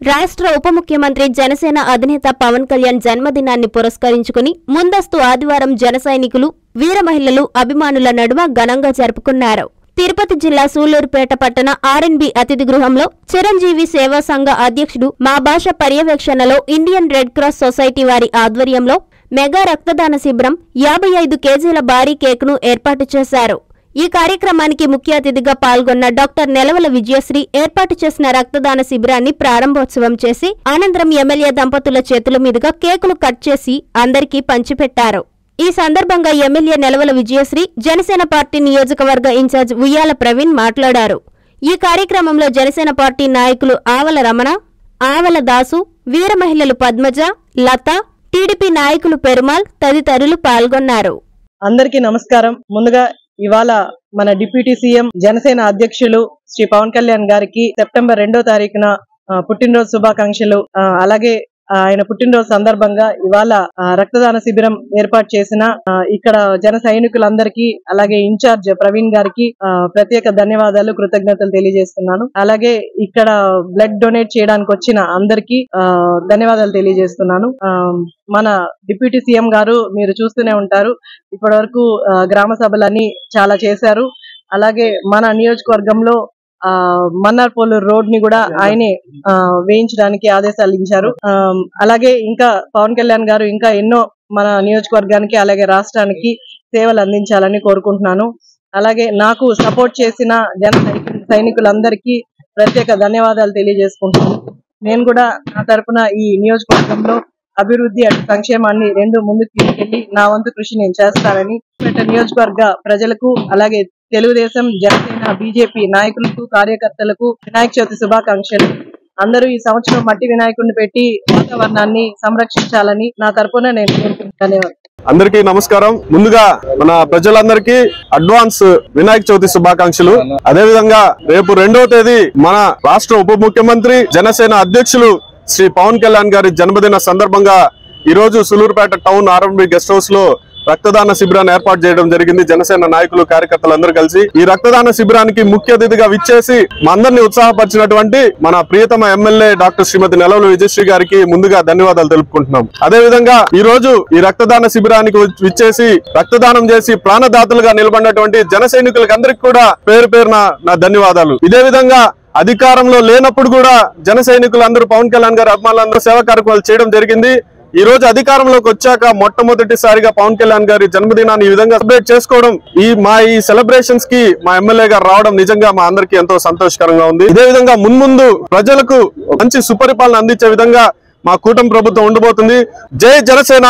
రాష్ట్ర ఉప ముఖ్యమంత్రి జనసేన అధినేత పవన్ కళ్యాణ్ జన్మదినాన్ని పురస్కరించుకుని ముందస్తు ఆదివారం జన సైనికులు వీర మహిళలు అభిమానుల నడుమ ఘనంగా జరుపుకున్నారు తిరుపతి జిల్లా సూళ్లూరుపేట పట్టణ ఆర్ఎన్బి అతిథి గృహంలో చిరంజీవి సేవా సంఘ అధ్యక్షుడు మా భాష పర్యవేక్షణలో ఇండియన్ రెడ్ క్రాస్ సొసైటీ వారి ఆధ్వర్యంలో మెగా రక్తదాన శిబిరం యాభై ఐదు కేజీల భారీ కేకును ఏర్పాటు చేశారు ఈ కార్యక్రమానికి ముఖ్య అతిథిగా పాల్గొన్న డాక్టర్ నెలవల విజయశ్రీ ఏర్పాటు చేసిన రక్తదాన శిబిరాన్ని ప్రారంభోత్సవం చేసి అనంతరం ఎమ్మెల్యే దంపతుల చేతుల మీదుగా కేకులు కట్ చేసి అందరికీ పంచిపెట్టారు ఈ సందర్భంగా ఎమ్మెల్యే నెలవల విజయశ్రీ జనసేన పార్టీ నియోజకవర్గ ఇన్ఛార్జ్ ఉయ్యాల ప్రవీణ్ మాట్లాడారు ఈ కార్యక్రమంలో జనసేన పార్టీ నాయకులు ఆవల రమణ ఆవల దాసు వీర మహిళలు పద్మజ లత టీడీపీ నాయకులు పెరుమాల్ తదితరులు పాల్గొన్నారు అందరికీ నమస్కారం ముందుగా ఇవాళ మన డిప్యూటీ సీఎం జనసేన అధ్యక్షులు శ్రీ పవన్ కళ్యాణ్ గారికి సెప్టెంబర్ రెండో తారీఖున ఆ, పుట్టినరోజు శుభాకాంక్షలు ఆ, అలాగే ఆ, ఆయన పుట్టినరోజు సందర్భంగా ఇవాళ ఆ, రక్తదాన శిబిరం ఏర్పాటు చేసిన ఆ, ఇక్కడ జన సైనికులందరికీ అలాగే ఇన్ఛార్జ్ ప్రవీణ్ గారికి ఆ, ప్రత్యేక ధన్యవాదాలు కృతజ్ఞతలు తెలియజేస్తున్నాను అలాగే ఇక్కడ బ్లడ్ డొనేట్ చేయడానికి వచ్చిన అందరికీ ఆ, ధన్యవాదాలు తెలియజేస్తున్నాను ఆ, మన డిప్యూటీ సీఎం గారు మీరు చూస్తూనే ఉంటారు ఇప్పటి వరకు గ్రామ సభలన్నీ చాలా చేశారు అలాగే మన నియోజకవర్గంలో ఆ మన్నార్పోలూరు రోడ్ ని కూడా ఆయనే ఆ, వేయించడానికి ఆదేశాలు ఇచ్చారు ఆ, అలాగే ఇంకా పవన్ కళ్యాణ్ గారు ఇంకా ఎన్నో మన నియోజకవర్గానికి అలాగే రాష్ట్రానికి సేవలు అందించాలని కోరుకుంటున్నాను అలాగే నాకు సపోర్ట్ చేసిన జన సైనికు- సైనికులందరికీ ప్రత్యేక ధన్యవాదాలు తెలియజేసుకుంటున్నాను నేను కూడా నా తరపున ఈ నియోజకవర్గంలో అభివృద్ధి అటు సంక్షేమాన్ని రెండు ముందుకు తీసుకెళ్లి నా వంతు కృషి నేను చేస్తానని పేట నియోజకవర్గ ప్రజలకు అలాగే తెలుగుదేశం జనసేన బీజేపీ నాయకులకు కార్యకర్తలకు వినాయక చవితి శుభాకాంక్షలు అందరూ ఈ సంవత్సరం మట్టి వినాయకుడిని పెట్టి వాతావరణాన్ని సంరక్షించాలని నా తరపున నేను కోరుకుంటున్నాను ధన్యవాదాలు అందరికీ నమస్కారం ముందుగా మన ప్రజలందరికీ అడ్వాన్స్ వినాయక చవితి శుభాకాంక్షలు అదే విధంగా రేపు రెండవ తేదీ మన రాష్ట్ర ఉప ముఖ్యమంత్రి జనసేన అధ్యక్షులు శ్రీ పవన్ కళ్యాణ్ గారి జన్మదిన సందర్భంగా ఈ రోజు Sullurpeta town RMB guest house లో రక్తదాన శిబిరాన్ని ఏర్పాటు చేయడం జరిగింది జనసేన నాయకులు కార్యకర్తలు అందరూ కలిసి ఈ రక్తదాన శిబిరానికి ముఖ్య అతిథిగా విచ్చేసి మా అందరినీ ఉత్సాహపరిచినటువంటి మన ప్రియతమ ఎమ్మెల్యే డాక్టర్ శ్రీమతి నెలవల విజయశ్రీ గారికి ముందుగా ధన్యవాదాలు తెలుపుకుంటున్నాం అదే విధంగా ఈ రోజు ఈ రక్తదాన శిబిరానికి వచ్చి- విచ్చేసి రక్తదానం చేసి ప్రాణదాతలుగా నిలబడినటువంటి జన సైనికులకు అందరికి కూడా పేరు పేరున నా ధన్యవాదాలు ఇదే విధంగా అధికారంలో లేనప్పుడు కూడా జన సైనికులు అందరూ పవన్ కళ్యాణ్ గారి అభిమానులందరూ సేవా కార్యక్రమాలు చేయడం జరిగింది ఈ రోజు అధికారంలోకి వచ్చాక మొట్టమొదటిసారిగా పవన్ కళ్యాణ్ గారి జన్మదినాన్ని ఈ విధంగా సెలబ్రేట్ చేసుకోవడం ఈ మా ఈ సెలబ్రేషన్స్ కి మా ఎమ్మెల్యే గారు రావడం నిజంగా మా అందరికీ ఎంతో సంతోషకరంగా ఉంది ఇదే విధంగా మున్ముందు ప్రజలకు మంచి సుపరిపాలన అందించే విధంగా మా కూటమి ప్రభుత్వం ఉండబోతుంది జై జనసేన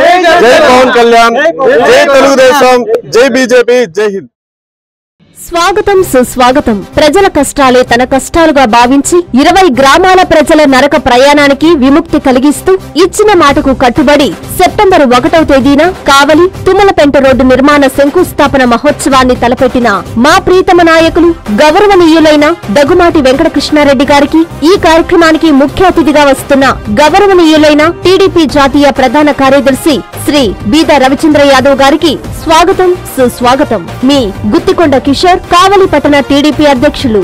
జై పవన్ కళ్యాణ్ జై తెలుగుదేశం జై బీజేపీ జై హింద్ స్వాగతం సుస్వాగతం ప్రజల కష్టాలే తన కష్టాలుగా భావించి ఇరవై గ్రామాల ప్రజల నరక ప్రయాణానికి విముక్తి కలిగిస్తూ ఇచ్చిన మాటకు కట్టుబడి సెప్టెంబర్ ఒకటవ తేదీన కావలి తుమ్మలపెంట రోడ్డు నిర్మాణ శంకుస్థాపన మహోత్సవాన్ని తలపెట్టిన మా ప్రీతమ నాయకులు గౌరవనీయులైన దగుమాటి వెంకటకృష్ణారెడ్డి గారికి ఈ కార్యక్రమానికి ముఖ్య అతిథిగా వస్తున్న గౌరవనీయులైన టీడీపీ జాతీయ ప్రధాన కార్యదర్శి శ్రీ బీద రవిచంద్ర యాదవ్ గారికి స్వాగతం సుస్వాగతం మీ గుత్తికొండ కిషోర్ కావలి పట్టణ టీడీపీ అధ్యక్షులు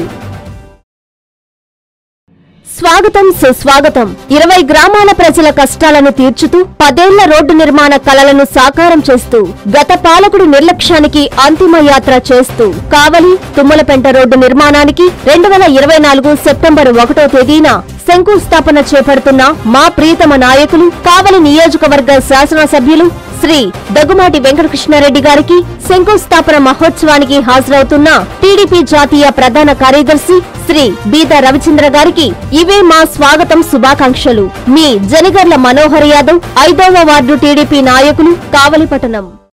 స్వాగతం సుస్వాగతం ఇరవై గ్రామాల ప్రజల కష్టాలను తీర్చుతూ పదేళ్ల రోడ్డు నిర్మాణ కలలను సాకారం చేస్తూ గత పాలకుడి నిర్లక్ష్యానికి అంతిమ యాత్ర చేస్తూ కావలి తుమ్మలపెంట రోడ్డు నిర్మాణానికి రెండు వేల ఇరవై నాలుగు సెప్టెంబర్ ఒకటో తేదీన శంకుస్థాపన చేపడుతున్న మా ప్రియతమ నాయకులు కావలి నియోజకవర్గ శాసనసభ్యులు శ్రీ దగ్గుమాటి వెంకటకృష్ణారెడ్డి గారికి శంకుస్థాపన మహోత్సవానికి హాజరవుతున్న టీడీపీ జాతీయ ప్రధాన కార్యదర్శి శ్రీ బీద రవిచంద్ర గారికి ఇవే మా స్వాగతం శుభాకాంక్షలు మీ జనగర్ల మనోహర్ యాదవ్ ఐదవ వార్డు టీడీపీ నాయకులు కావలిపట్టణం